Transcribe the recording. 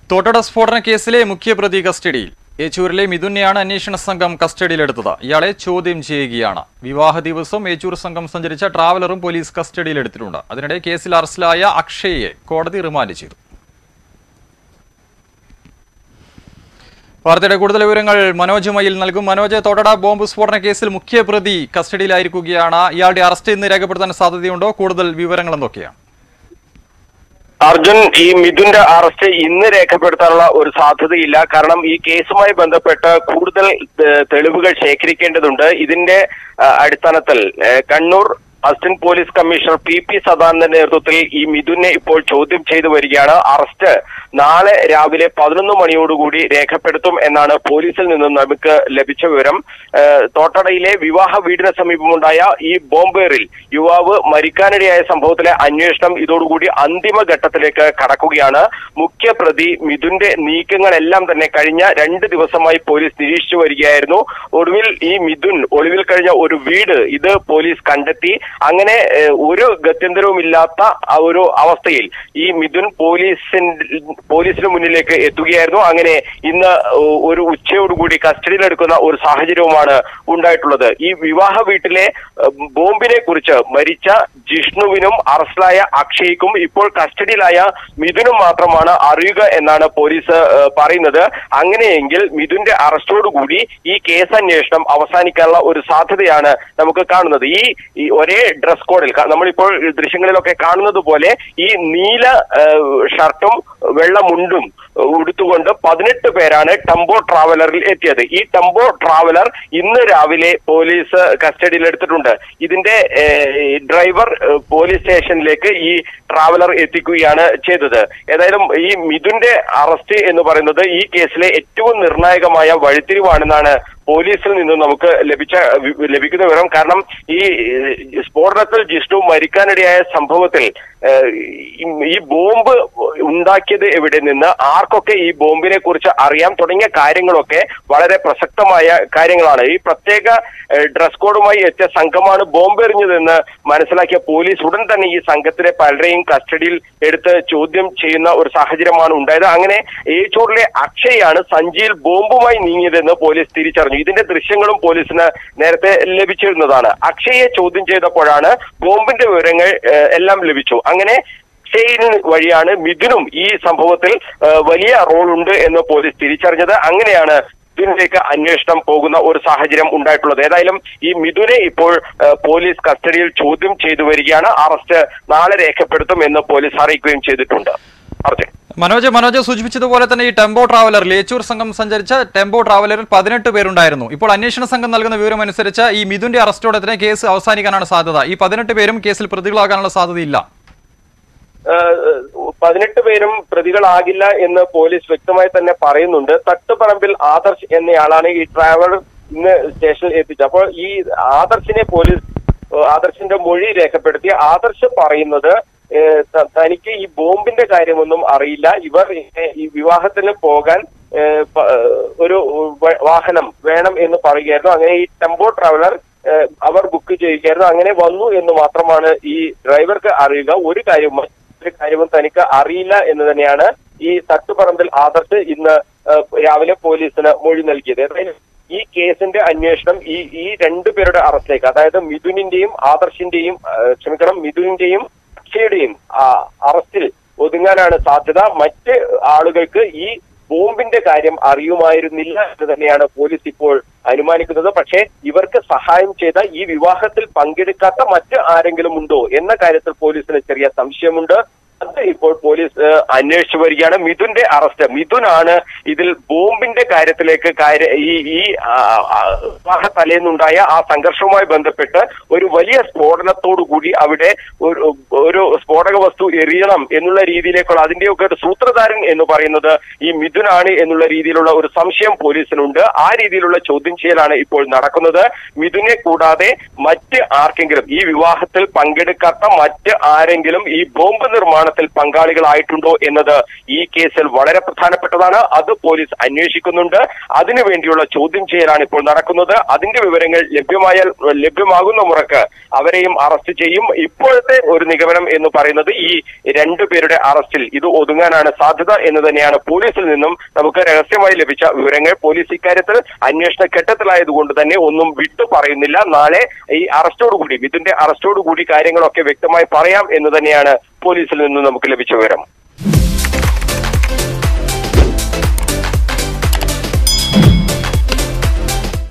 തോട്ടട സ്ഫോടന കേസിലെ മുഖ്യപ്രതി കസ്റ്റഡിയിൽ ഏച്ചൂരിലെ മിഥുനെയാണ് അന്വേഷണ സംഘം കസ്റ്റഡിയിലെടുത്തത് ഇയാളെ ചോദ്യം ചെയ്യുകയാണ് വിവാഹ ദിവസം ഏച്ചൂർ സംഘം സഞ്ചരിച്ച ട്രാവലറും പോലീസ് കസ്റ്റഡിയിലെടുത്തിട്ടുണ്ട് അതിനിടെ കേസിൽ അറസ്റ്റിലായ അക്ഷയെ കോടതി റിമാൻഡ് ചെയ്തു വാർത്തയുടെ കൂടുതൽ വിവരങ്ങൾ മനോജ് മയിൽ നൽകും മനോജ് തോട്ടട ബോംബ് സ്ഫോടന കേസിൽ മുഖ്യപ്രതി കസ്റ്റഡിയിലായിരിക്കുകയാണ് ഇയാളുടെ അറസ്റ്റ് ഇന്ന് രേഖപ്പെടുത്താൻ സാധ്യതയുണ്ടോ കൂടുതൽ വിവരങ്ങൾ എന്തൊക്കെയാണ് അർജുൻ ഈ മിഥുന്റെ അറസ്റ്റ് ഇന്ന് രേഖപ്പെടുത്താനുള്ള ഒരു സാധ്യതയില്ല കാരണം ഈ കേസുമായി ബന്ധപ്പെട്ട് കൂടുതൽ ഏഹ്, തെളിവുകൾ ശേഖരിക്കേണ്ടതുണ്ട് ഇതിന്റെ ആ, അടിസ്ഥാനത്തിൽ ഏഹ്, Kannur assistant police commissioner P P സദാനന്ദന്റെ നേതൃത്വത്തിൽ ഈ മിഥുനെ ഇപ്പോൾ ചോദ്യം ചെയ്തു വരികയാണ് അറസ്റ്റ് നാളെ രാവിലെ പതിനൊന്ന് മണിയോടുകൂടി രേഖപ്പെടുത്തും എന്നാണ് പോലീസിൽ നിന്നും നമുക്ക് ലഭിച്ച വിവരം ഏഹ്, തോട്ടടയിലെ വിവാഹ വീടിന് സമീപമുണ്ടായ ഈ ബോംബേറിൽ യുവാവ് മരിക്കാനിടയായ സംഭവത്തിലെ അന്വേഷണം ഇതോടുകൂടി അന്തിമ ഘട്ടത്തിലേക്ക് കടക്കുകയാണ് മുഖ്യ പ്രതി മിഥുന്റെ നീക്കങ്ങളെല്ലാം തന്നെ കഴിഞ്ഞ രണ്ട് ദിവസമായി പോലീസ് നിരീക്ഷിച്ചു വരികയായിരുന്നു ഒടുവിൽ ഈ മിഥുൻ ഒളിവിൽ കഴിഞ്ഞ ഒരു വീട് ഇത് പോലീസ് കണ്ടെത്തി അങ്ങനെ ഏഹ്, ഒരു ഗത്യന്തരവുമില്ലാത്ത ആ ഒരു അവസ്ഥയിൽ ഈ മിഥുൻ പോലീസിന്റെ പോലീസിന് മുന്നിലേക്ക് എത്തുകയായിരുന്നു അങ്ങനെ ഇന്ന് ഏഹ്, ഒരു ഉച്ചയോടുകൂടി കസ്റ്റഡിയിലെടുക്കുന്ന ഒരു സാഹചര്യവുമാണ് ഉണ്ടായിട്ടുള്ളത് ഈ വിവാഹ വീട്ടിലെ ഏഹ്, ബോംബിനെ കുറിച്ച് മരിച്ച ജിഷ്ണുവിനും അറസ്റ്റിലായ അക്ഷയ്ക്കും ഇപ്പോൾ കസ്റ്റഡിയിലായ മിഥുനും മാത്രമാണ് അറിയുക എന്നാണ് പോലീസ് ഏഹ്, പറയുന്നത് അങ്ങനെയെങ്കിൽ മിഥുന്റെ അറസ്റ്റോടുകൂടി ഈ കേസന്വേഷണം അവസാനിക്കാനുള്ള ഒരു സാധ്യതയാണ് നമുക്ക് കാണുന്നത് ഈ ഈ ഒരേ ഡ്രസ് കോഡിൽ ക- നമ്മളിപ്പോൾ ദൃശ്യങ്ങളിലൊക്കെ കാണുന്നത് പോലെ ഈ നീല ഏഹ്, ഷർട്ടും വെള്ള മുണ്ടും ഏഹ്, ഉടുത്തുകൊണ്ട് പതിനെട്ട് പേരാണ് ടെമ്പോ ട്രാവലറിൽ എത്തിയത് ഈ ടെമ്പോ ട്രാവലർ ഇന്ന് രാവിലെ പോലീസ് കസ്റ്റഡിയിൽ എടുത്തിട്ടുണ്ട് ഇതിന്റെ ഏഹ്, ഡ്രൈവർ ഏഹ്, പോലീസ് സ്റ്റേഷനിലേക്ക് ഈ ട്രാവലർ എത്തിക്കുകയാണ് ചെയ്തത് ഏതായാലും ഈ മിഥുന്റെ അറസ്റ്റ് എന്ന് പറയുന്നത് ഈ കേസിലെ ഏറ്റവും നിർണായകമായ വഴിത്തിരിവാണെന്നാണ് പോലീസിൽ നിന്ന് നമുക്ക് ലഭിച്ച വി- ലഭിക്കുന്ന വിവരം കാരണം ഈ ഏഹ്, സ്ഫോടനത്തിൽ ജിഷ്ണു മരിക്കാനിടയായ സംഭവത്തിൽ ഏഹ്, ഈ- ഈ ബോംബ് ഉണ്ടാക്കിയത് എവിടെ നിന്ന് ആർക്കൊക്കെ ഈ ബോംബിനെ കുറിച്ച് അറിയാം തുടങ്ങിയ കാര്യങ്ങളൊക്കെ വളരെ പ്രസക്തമായ കാര്യങ്ങളാണ് ഈ പ്രത്യേക ഏഹ്, ഡ്രസ് കോഡുമായി എത്തിയ സംഘമാണ് ബോംബ് എറിഞ്ഞതെന്ന് മനസ്സിലാക്കിയ പോലീസ് ഉടൻ തന്നെ ഈ സംഘത്തിലെ പലരെയും കസ്റ്റഡിയിൽ എടുത്ത് ചോദ്യം ചെയ്യുന്ന ഒരു സാഹചര്യമാണ് ഉണ്ടായത് അങ്ങനെ ഏച്ചൂരിലെ അക്ഷയാണ് സഞ്ചിയിൽ ബോംബുമായി നീങ്ങിയതെന്ന് പോലീസ് തിരിച്ചറിഞ്ഞു ഇതിന്റെ ദൃശ്യങ്ങളും പോലീസിന് നേരത്തെ ലഭിച്ചിരുന്നതാണ് അക്ഷയെ ചോദ്യം ചെയ്തപ്പോഴാണ് ബോംബിന്റെ വിവരങ്ങൾ ഏഹ്, എല്ലാം ലഭിച്ചു അങ്ങനെ ചെയിൻ വഴിയാണ് മിഥുനും ഈ സംഭവത്തിൽ ഏഹ്, വലിയ റോൾ ഉണ്ട് എന്ന് പോലീസ് തിരിച്ചറിഞ്ഞത് അങ്ങനെയാണ് ഇതിലേക്ക് അന്വേഷണം പോകുന്ന ഒരു സാഹചര്യം ഉണ്ടായിട്ടുള്ളത് ഏതായാലും ഈ മിഥുനെ ഇപ്പോൾ ഏഹ്, പോലീസ് കസ്റ്റഡിയിൽ ചോദ്യം ചെയ്തു വരികയാണ് അറസ്റ്റ് നാളെ രേഖപ്പെടുത്തും എന്ന് പോലീസ് അറിയിക്കുകയും ചെയ്തിട്ടുണ്ട് അർജുൻ മനോജ് മനോജ് സൂചിപ്പിച്ചതുപോലെ തന്നെ ഈ ടെമ്പോ ട്രാവലറിൽ ഏച്ചൂർ സംഘം സഞ്ചരിച്ച ടെമ്പോ ട്രാവലറിൽ പതിനെട്ട് പേരുണ്ടായിരുന്നു ഇപ്പോൾ അന്വേഷണ സംഘം നൽകുന്ന വിവരം അനുസരിച്ച് ഈ മിഥുന്റെ അറസ്റ്റോടെ തന്നെ കേസ് അവസാനിക്കാനാണ് സാധ്യത ഈ പതിനെട്ട് പേരും കേസിൽ പ്രതികളാകാനുള്ള സാധ്യതയില്ല ഏഹ് പതിനെട്ട് പേരും പ്രതികളാകില്ല എന്ന് പോലീസ് വ്യക്തമായി തന്നെ പറയുന്നുണ്ട് തട്ടുപറമ്പിൽ ആദർശ് എന്നയാളാണ് ഈ ട്രാവലർ ഇന്ന് സ്റ്റേഷനിൽ എത്തിച്ചത് അപ്പോൾ ഈ ആദർശിനെ പോലീസ് ഏഹ് ആദർശിന്റെ മൊഴി രേഖപ്പെടുത്തി ആദർശ് പറയുന്നത് ഏഹ് ത- തനിക്ക് ഈ ബോംബിന്റെ കാര്യമൊന്നും അറിയില്ല ഇവർ ഇങ്ങനെ ഈ വിവാഹത്തിന് പോകാൻ ഏഹ് പ- ഏഹ് ഒരു വ- വാഹനം വേണം എന്ന് പറയുകയായിരുന്നു അങ്ങനെ ഈ ടെമ്പോ ട്രാവലർ ഏഹ് അവർ ബുക്ക് ചെയ്യുകയായിരുന്നു അങ്ങനെ വന്നു എന്ന് മാത്രമാണ് ഈ ഡ്രൈവർക്ക് അറിയുക ഒരു കാര്യവും ഒരു കാര്യവും തനിക്ക് അറിയില്ല എന്ന് തന്നെയാണ് ഈ തട്ടുപറമ്പിൽ ആദർശ് ഇന്ന് ഏഹ്, രാവിലെ പോലീസിന് മൊഴി നൽകിയത് ഏതായാലും ഈ കേസിന്റെ അന്വേഷണം ഈ ഈ രണ്ടു പേരുടെ അറസ്റ്റിലേക്ക് അതായത് മിഥുനിന്റെയും ആദർശിന്റെയും ഏഹ്, ക്ഷമിക്കണം മിഥുനിന്റെയും അക്ഷയുടെയും ആ, അറസ്റ്റിൽ ഒതുങ്ങാനാണ് സാധ്യത മറ്റ് ആളുകൾക്ക് ഈ ബോംബിന്റെ കാര്യം അറിയുമായിരുന്നില്ല എന്ന് തന്നെയാണ് പോലീസ് ഇപ്പോൾ അനുമാനിക്കുന്നത് പക്ഷേ ഇവർക്ക് സഹായം ചെയ്ത ഈ വിവാഹത്തിൽ പങ്കെടുക്കാത്ത മറ്റ് ആരെങ്കിലും ഉണ്ടോ എന്ന കാര്യത്തിൽ പോലീസിന് ചെറിയ സംശയമുണ്ട് അത് ഇപ്പോൾ പോലീസ് ഏഹ്, അന്വേഷിച്ചു വരികയാണ് മിഥുന്റെ അറസ്റ്റ് മിഥുനാണ് ഇതിൽ ബോംബിന്റെ കാര്യത്തിലേക്ക് കാര്യ ഈ ഈ ആ, ആ, വിവാഹ തലേന്നുണ്ടായ ആ സംഘർഷവുമായി ബന്ധപ്പെട്ട് ഒരു വലിയ സ്ഫോടനത്തോടു കൂടി അവിടെ ഒരു ഒരു സ്ഫോടക വസ്തു എറിയണം എന്നുള്ള രീതിയിലേക്കുള്ള അതിന്റെയൊക്കെ ഒരു സൂത്രധാരൻ എന്ന് പറയുന്നത് ഈ മിഥുനാണ് എന്നുള്ള രീതിയിലുള്ള ഒരു സംശയം പോലീസിനുണ്ട് ആ രീതിയിലുള്ള ചോദ്യം ചെയ്യലാണ് ഇപ്പോൾ നടക്കുന്നത് മിഥുനെ കൂടാതെ മറ്റ് ആർക്കെങ്കിലും ഈ വിവാഹത്തിൽ പങ്കെടുക്കാത്ത മറ്റ് ആരെങ്കിലും ഈ ബോംബ് നിർമ്മാണ ആക്രമണത്തിൽ പങ്കാളികളായിട്ടുണ്ടോ എന്നത് ഈ കേസിൽ വളരെ പ്രധാനപ്പെട്ടതാണ് അത് പോലീസ് അന്വേഷിക്കുന്നുണ്ട് അതിനുവേണ്ടിയുള്ള ചോദ്യം ചെയ്യലാണ് ഇപ്പോൾ നടക്കുന്നത് അതിന്റെ വിവരങ്ങൾ ലഭ്യമായാൽ ലഭ്യമാകുന്ന മുറക്ക് അവരെയും അറസ്റ്റ് ചെയ്യും ഇപ്പോഴത്തെ ഒരു നിഗമനം എന്ന് പറയുന്നത് ഈ രണ്ടുപേരുടെ അറസ്റ്റിൽ ഇത് ഒതുങ്ങാനാണ് സാധ്യത എന്ന് തന്നെയാണ് പോലീസിൽ നിന്നും നമുക്ക് രഹസ്യമായി ലഭിച്ച വിവരങ്ങൾ പോലീസ് ഇക്കാര്യത്തിൽ അന്വേഷണ ഘട്ടത്തിലായതുകൊണ്ട് തന്നെ ഒന്നും വിട്ടു പറയുന്നില്ല നാളെ ഈ അറസ്റ്റോടുകൂടി മിഥുന്റെ അറസ്റ്റോടുകൂടി കാര്യങ്ങളൊക്കെ വ്യക്തമായി പറയാം എന്ന് തന്നെയാണ് പോലീസിൽ നിന്നും നമുക്ക് ലഭിച്ച വിവരം